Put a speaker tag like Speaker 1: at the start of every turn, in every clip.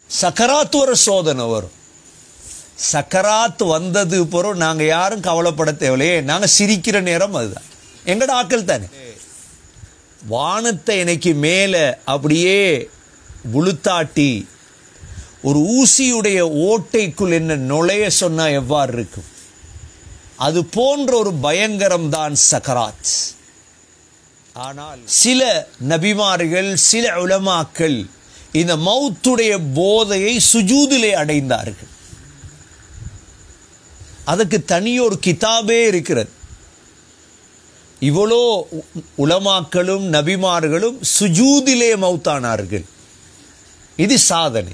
Speaker 1: சக்கராத்து ஒரு சோதனை வரும் சக்கராத் வந்தது பிறகு நாங்க யாரும் கவலைப்பட தேவையில்லையே நாங்க சிரிக்கிற நேரம் அதுதான் எங்கட ஆக்கள் தானே வானத்தை இன்னைக்கு மேல அப்படியே புளுத்தாட்டி ஒரு ஊசியுடைய ஓட்டைக்குள் என்ன நுழைய சொன்னா எவ்வாறு இருக்கும் அது போன்ற ஒரு பயங்கரம் தான் சக்கராத் ஆனால் சில நபிமார்கள் சில உலமாக்கள் இந்த மௌத்துடைய போதையை சுஜூதிலே அடைந்தார்கள் அதுக்கு தனியொரு கிதாபே இருக்கிறது இவ்வளோ உ- உலமாக்களும் நபிமார்களும் சுஜூதிலே மௌத்தானார்கள் இது சாதனை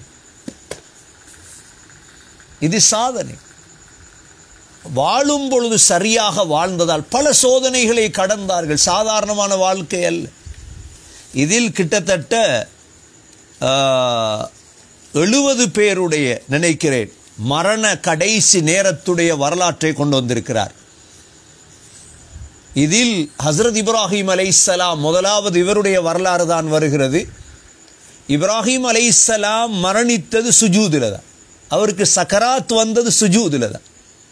Speaker 1: இது சாதனை வாழும் பொழுது சரியாக வாழ்ந்ததால் பல சோதனைகளை கடந்தார்கள் சாதாரணமான வாழ்க்கை அல்ல இதில் கிட்டத்தட்ட எழுபது பேருடைய நினைக்கிறேன் மரண கடைசி நேரத்துடைய வரலாற்றை கொண்டு வந்திருக்கிறார் இதில் ஹஸ்ரத் இப்ராஹிம் அலைஹிஸ்ஸலாம் முதலாவது இவருடைய வரலாறு தான் வருகிறது இப்ராஹிம் அலைஹிஸ்ஸலாம் மரணித்தது சுஜூதில் தான் அவருக்கு சக்கராத் வந்தது சுஜூதில் தான்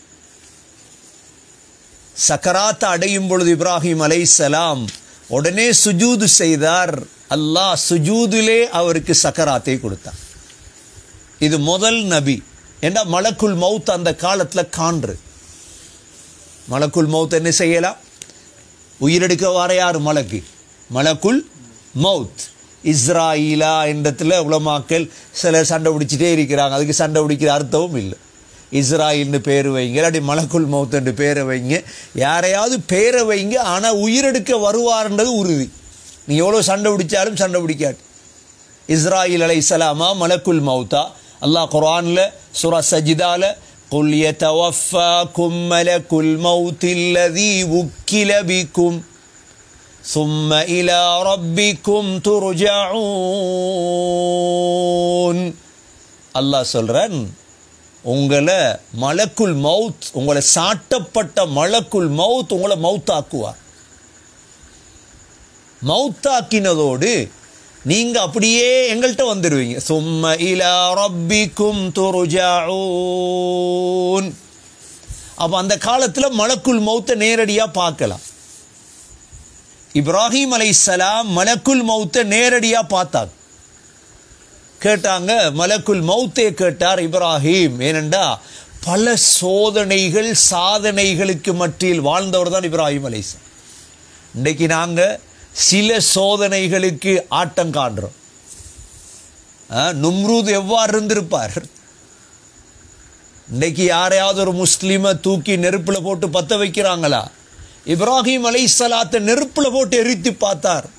Speaker 1: சக்கராத் அடையும் பொழுது இப்ராஹிம் அலைஹிஸ்ஸலாம் உடனே சுஜூது செய்தார் அல்லாஹ் சுஜூதிலே அவருக்கு சக்கராத்தை கொடுத்தார் இது முதல் நபி ஏண்டா மலக்குல் மவுத் அந்த காலத்தில் காண்று மலக்குல் மவுத் என்ன செய்யலாம் உயிரெடுக்க வர யார் மலக்கு மலக்குல் மவுத் இஸ்ராயிலா என்றத்தில் உலமாக்கள் சில சண்டை பிடிச்சிட்டே இருக்கிறாங்க அதுக்கு சண்டை பிடிக்கிற அர்த்தமும் இல்லை இஸ்ராயில்னு பேர் வைங்க இல்லாட்டி மலக்குல் மவுத் என்று பேரை வைங்க யாரையாவது பேரை வைங்க ஆனால் உயிரெடுக்க வருவார்ன்றது உறுதி நீ எவ்வளோ சண்டை பிடிச்சாலும் சண்டை பிடிக்காது இஸ்ராயில் அலை சலாமா மலக்குல் மௌத்தா அல்லாஹ் குர்ஆன்ல சூரா சஜிதால قل يتوفاكم ملك الموت الذي وكل بكم ثم إلى ربكم ترجعون அல்லாஹ் சொல்றான் உங்களை மலக்குல் மவுத் உங்களை சாட்டப்பட்ட மலக்குல் மவுத் உங்களை மவுத்தாக்குவார் மௌத்தாக்கினதோடு நீங்க அப்படியே எங்கள்கிட்ட வந்துடுவீங்க சும்ம இலா ரப்பிக்கும் துருஜாஊன் அப்ப அந்த காலத்துல மலக்குல் மௌத்தை நேரடியா பார்க்கலாம் இப்ராஹிம் அலைஹிஸ்ஸலாம் மலக்குல் மௌத்தை நேரடியா பார்த்தாங்க கேட்டாங்க மலக்குல் மௌத்தே கேட்டார் இப்ராஹிம் ஏனெண்டா பல சோதனைகள் சாதனைகளுக்கு மத்தியில் வாழ்ந்தவர் தான் இப்ராஹிம் அலைஹிஸ்ஸலாம் இன்றைக்கு நாங்க சில சோதனைகளுக்கு ஆட்டம் காண்றோம் ஆ, நும்ரூத் எவ்வாறு இருந்திருப்பார் இன்னைக்கு யாரையாவது ஒரு முஸ்லிமை தூக்கி நெருப்புல போட்டு பத்த வைக்கிறாங்களா இப்ராஹிம் அலைஹிஸ்ஸலாத்தை நெருப்புல போட்டு எரித்து பார்த்தார்